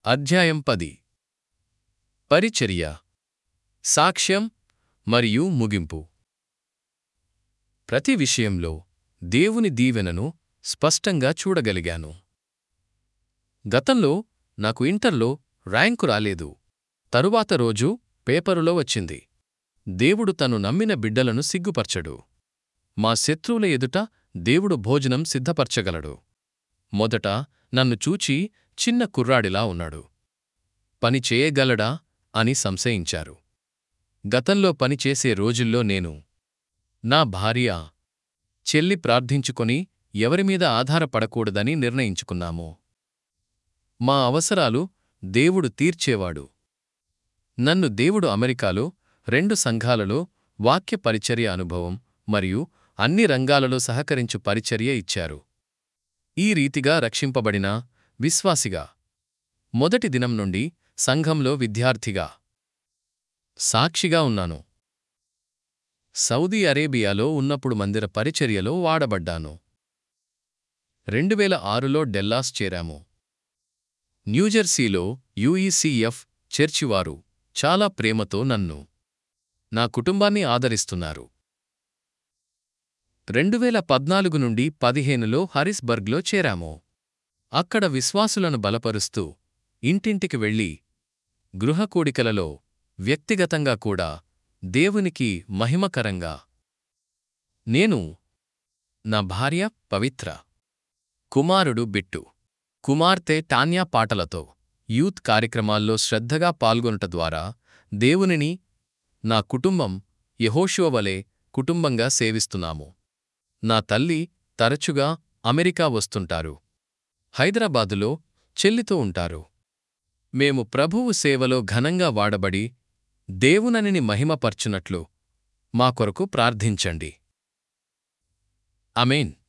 అధ్యాయం పది పరిచర్య సాక్ష్యం మరియు ముగింపు ప్రతి విషయంలో దేవుని దీవెనను స్పష్టంగా చూడగలిగాను గతంలో నాకు ఇంటర్లో ర్యాంకు రాలేదు తరువాత రోజు పేపరులో వచ్చింది దేవుడు తను నమ్మిన బిడ్డలను సిగ్గుపరచడు మా శత్రువుల ఎదుట దేవుడు భోజనం సిద్ధపరచగలడు మొదట నన్ను చూచి చిన్న కుర్రాడిలా ఉన్నాడు పని చేయగలడా అని సంశయించారు గతంలో పనిచేసే రోజుల్లో నేను నా భార్య చెల్లి ప్రార్థించుకొని ఎవరిమీద ఆధారపడకూడదని నిర్ణయించుకున్నాము మా అవసరాలు దేవుడు తీర్చేవాడు నన్ను దేవుడు అమెరికాలో రెండు సంఘాలలో వాక్య పరిచర్య అనుభవం మరియు అన్ని రంగాలలో సహకరించు పరిచర్య ఇచ్చారు ఈ రీతిగా రక్షింపబడిన విశ్వాసిగా మొదటి దినం నుండి సంఘంలో విద్యార్థిగా సాక్షిగా ఉన్నాను సౌదీ అరేబియాలో ఉన్నప్పుడు మందిర పరిచర్యలో వాడబడ్డాను రెండువేల ఆరులో డెల్లాస్ చేరాము న్యూజెర్సీలో యుఈసిఎఫ్ చర్చివారు చాలా ప్రేమతో నన్ను నా కుటుంబాన్ని ఆదరిస్తున్నారు రెండువేల పద్నాలుగు నుండి పదిహేనులో హరిస్బర్గ్లో చేరాము అక్కడ విశ్వాసులను బలపరుస్తూ ఇంటింటికి వెళ్ళి గృహకూడికలలో వ్యక్తిగతంగా కూడా దేవునికి మహిమకరంగా నేను నా భార్య పవిత్ర కుమారుడు బిట్టు కుమార్తె టాన్యా పాటలతో యూత్ కార్యక్రమాల్లో శ్రద్ధగా పాల్గొనట ద్వారా దేవునిని నా కుటుంబం యెహోషువ వలె కుటుంబంగా సేవిస్తున్నాము నా తల్లి తరచుగా అమెరికా వస్తుంటారు హైదరాబాదులో చెల్లితో ఉంటారు మేము ప్రభువు సేవలో ఘనంగా వాడబడి దేవుననిని మహిమపర్చునట్లు మా కొరకు ప్రార్థించండి అమేన్